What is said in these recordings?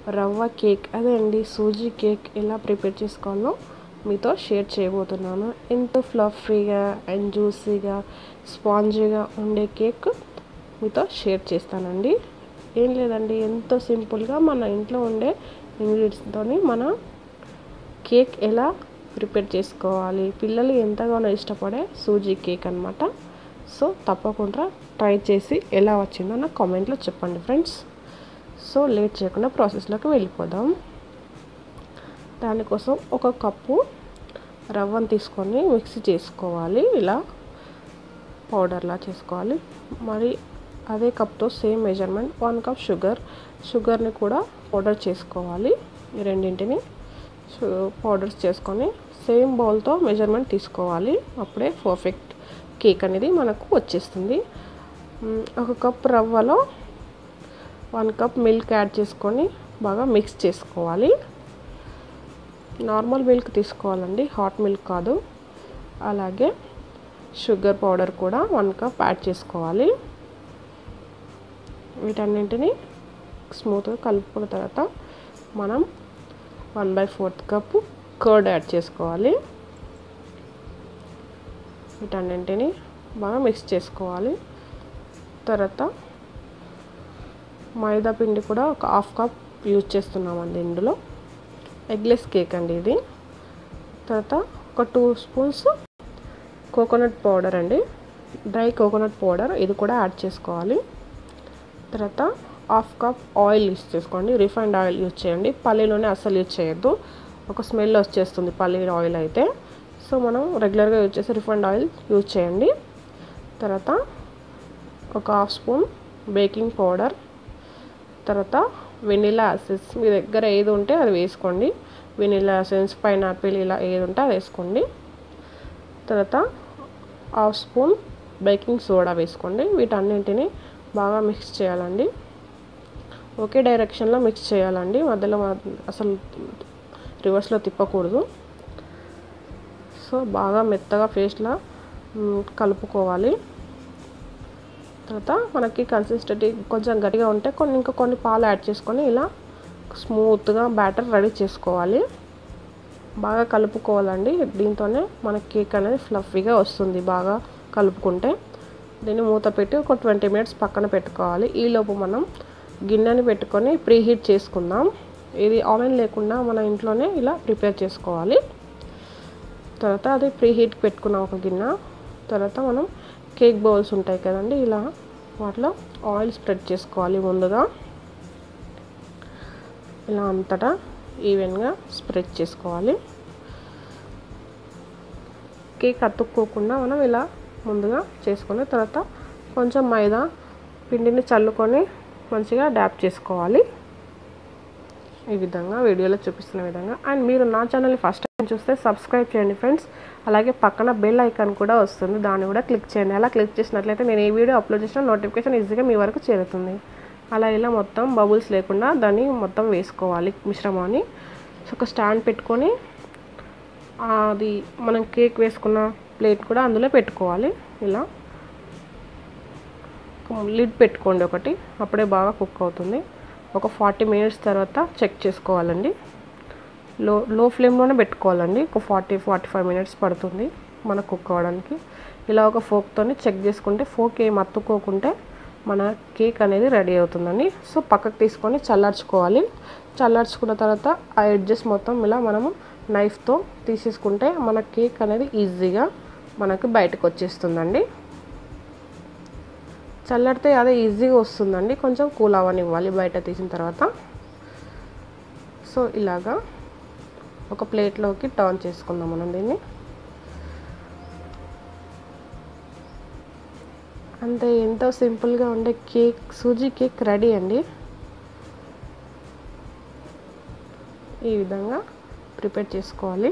రవ్వ కేక్ అదే అండి సూజీ కేక్ ఎలా ప్రిపేర్ చేసుకోవాలో మీతో షేర్ చేయబోతున్నాను ఎంతో ఫ్లఫీగా అండ్ జ్యూసీగా స్పాంజీగా ఉండే కేక్ మీతో షేర్ చేస్తానండి ఏం లేదండి ఎంతో సింపుల్గా మన ఇంట్లో ఉండే ఇంగ్రీడియంట్స్తో మన కేక్ ఎలా ప్రిపేర్ చేసుకోవాలి పిల్లలు ఎంతగానో ఇష్టపడే సూజీ కేక్ అనమాట సో తప్పకుండా ట్రై చేసి ఎలా వచ్చిందో నాకు కామెంట్లో చెప్పండి ఫ్రెండ్స్ సో లేట్ చేయకుండా ప్రాసెస్లోకి వెళ్ళిపోదాం దానికోసం ఒక కప్పు రవ్వను తీసుకొని మిక్సీ చేసుకోవాలి ఇలా పౌడర్లా చేసుకోవాలి మరి అదే కప్తో same measurement one cup sugar షుగర్ని కూడా పౌడర్ చేసుకోవాలి ఈ రెండింటిని పౌడర్స్ చేసుకొని సేమ్ బౌల్తో మెజర్మెంట్ తీసుకోవాలి అప్పుడే పర్ఫెక్ట్ కేక్ అనేది మనకు వచ్చేస్తుంది ఒక కప్ రవ్వలో వన్ కప్ మిల్క్ యాడ్ చేసుకొని బాగా మిక్స్ చేసుకోవాలి నార్మల్ మిల్క్ తీసుకోవాలండి హాట్ మిల్క్ కాదు అలాగే షుగర్ పౌడర్ కూడా వన్ కప్ యాడ్ చేసుకోవాలి వీటన్నింటిని స్మూత్గా కలుపుకున్న తర్వాత మనం one by fourth cup curd add చేసుకోవాలి వీటన్నింటిని బాగా మిక్స్ చేసుకోవాలి తర్వాత మైదా పిండి కూడా ఒక హాఫ్ కప్ యూజ్ చేస్తున్నామండి ఇందులో ఎగ్లెస్ కేక్ అండి ఇది తర్వాత ఒక టూ స్పూన్స్ కోకోనట్ పౌడర్ అండి డ్రై కోకోనట్ పౌడర్ ఇది కూడా యాడ్ చేసుకోవాలి తర్వాత హాఫ్ కప్ ఆయిల్ యూజ్ చేసుకోండి రిఫైండ్ ఆయిల్ యూజ్ చేయండి పల్లీలోనే అస్సలు యూజ్ చేయొద్దు ఒక స్మెల్ వచ్చేస్తుంది పల్లీ ఆయిల్ అయితే సో మనం రెగ్యులర్గా యూజ్ చేసే రిఫైండ్ ఆయిల్ యూజ్ చేయండి తర్వాత ఒక హాఫ్ స్పూన్ బేకింగ్ పౌడర్ తర్వాత వెనిలా ఎసెన్స్ మీ దగ్గర ఏది ఉంటే అది వేసుకోండి వెనిలా ఎసెన్స్ పైనాపిల్ ఇలా ఏది ఉంటే అది వేసుకోండి తర్వాత హాఫ్ స్పూన్ బేకింగ్ సోడా వేసుకోండి వీటన్నింటిని బాగా మిక్స్ చేయాలండి ఒకే డైరెక్షన్లో మిక్స్ చేయాలండి మధ్యలో అసలు రివర్స్లో తిప్పకూడదు సో బాగా మెత్తగా పేస్ట్లా కలుపుకోవాలి తర్వాత మనకి కన్సిస్టెంటీ కొంచెం గట్టిగా ఉంటే కొన్ని ఇంకా కొన్ని పాలు యాడ్ చేసుకొని ఇలా స్మూత్గా బ్యాటర్ రెడీ చేసుకోవాలి బాగా కలుపుకోవాలండి దీంతోనే మన కేక్ అనేది ఫ్లఫీగా వస్తుంది బాగా కలుపుకుంటే దీన్ని మూత పెట్టి ఒక ట్వంటీ మినిట్స్ పక్కన పెట్టుకోవాలి ఈలోపు మనం గిన్నెని పెట్టుకొని ప్రీ హీట్ చేసుకుందాం ఇది ఆవెన్ లేకుండా మన ఇంట్లోనే ఇలా ప్రిపేర్ చేసుకోవాలి తర్వాత అది ప్రీ హీట్ పెట్టుకున్నాం ఒక గిన్నె తర్వాత మనం కేక్ బౌల్స్ ఉంటాయి కదండి ఇలా వాటిలో ఆయిల్ స్ప్రెడ్ చేసుకోవాలి ముందుగా ఇలా అంతటా ఈవెన్గా స్ప్రెడ్ చేసుకోవాలి కేక్ అతుక్కోకుండా మనం ఇలా ముందుగా చేసుకుని తర్వాత కొంచెం మైదా పిండిని చల్లుకొని మంచిగా డ్యాప్ చేసుకోవాలి ఈ విధంగా వీడియోలో చూపిస్తున్న విధంగా అండ్ మీరు నా ఛానల్ని ఫస్ట్ టైం చూస్తే సబ్స్క్రైబ్ చేయండి ఫ్రెండ్స్ అలాగే పక్కన బెల్ ఐకాన్ కూడా వస్తుంది దాన్ని కూడా క్లిక్ చేయండి అలా క్లిక్ చేసినట్లయితే నేను ఏ వీడియో అప్లోడ్ చేసినా నోటిఫికేషన్ ఈజీగా మీ వరకు చేరుతుంది అలా ఇలా మొత్తం బబుల్స్ లేకుండా దాన్ని మొత్తం వేసుకోవాలి మిశ్రమాన్ని ఒక స్టాండ్ పెట్టుకొని అది మనం కేక్ వేసుకున్న ప్లేట్ కూడా అందులో పెట్టుకోవాలి ఇలా లిడ్ పెట్టుకోండి ఒకటి అప్పుడే బాగా కుక్ అవుతుంది ఒక ఫార్టీ మినిట్స్ తర్వాత చెక్ చేసుకోవాలండి లో లో ఫ్లేమ్లోనే పెట్టుకోవాలండి ఒక ఫార్టీ ఫార్టీ ఫైవ్ మినిట్స్ పడుతుంది మనకు కుక్ అవ్వడానికి ఇలా ఒక ఫోక్తోని చెక్ చేసుకుంటే ఫోక్ ఏం అత్తుకోకుంటే మన కేక్ అనేది రెడీ అవుతుందండి సో పక్కకు తీసుకొని చల్లార్చుకోవాలి చల్లార్చుకున్న తర్వాత ఆ ఎడ్జెస్ మొత్తం ఇలా మనము నైఫ్తో తీసేసుకుంటే మన కేక్ అనేది ఈజీగా మనకు బయటకు వచ్చేస్తుందండి చల్లారితే అదే ఈజీగా వస్తుందండి కొంచెం కూల్ అవ్వనివ్వాలి బయట తీసిన తర్వాత సో ఇలాగా ఒక ప్లేట్లోకి టర్న్ చేసుకుందాం మనం దీన్ని అంతే ఎంతో సింపుల్గా ఉండే కేక్ సూజీ కేక్ రెడీ అండి ఈ విధంగా ప్రిపేర్ చేసుకోవాలి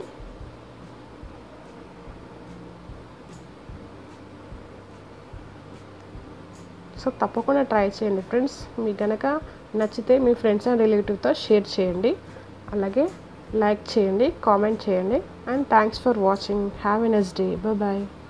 సో తప్పకుండా ట్రై చేయండి ఫ్రెండ్స్ మీకు కనుక నచ్చితే మీ ఫ్రెండ్స్ అండ్ రిలేటివ్తో షేర్ చేయండి అలాగే లైక్ చేయండి కామెంట్ చేయండి and thanks for watching have a nice day bye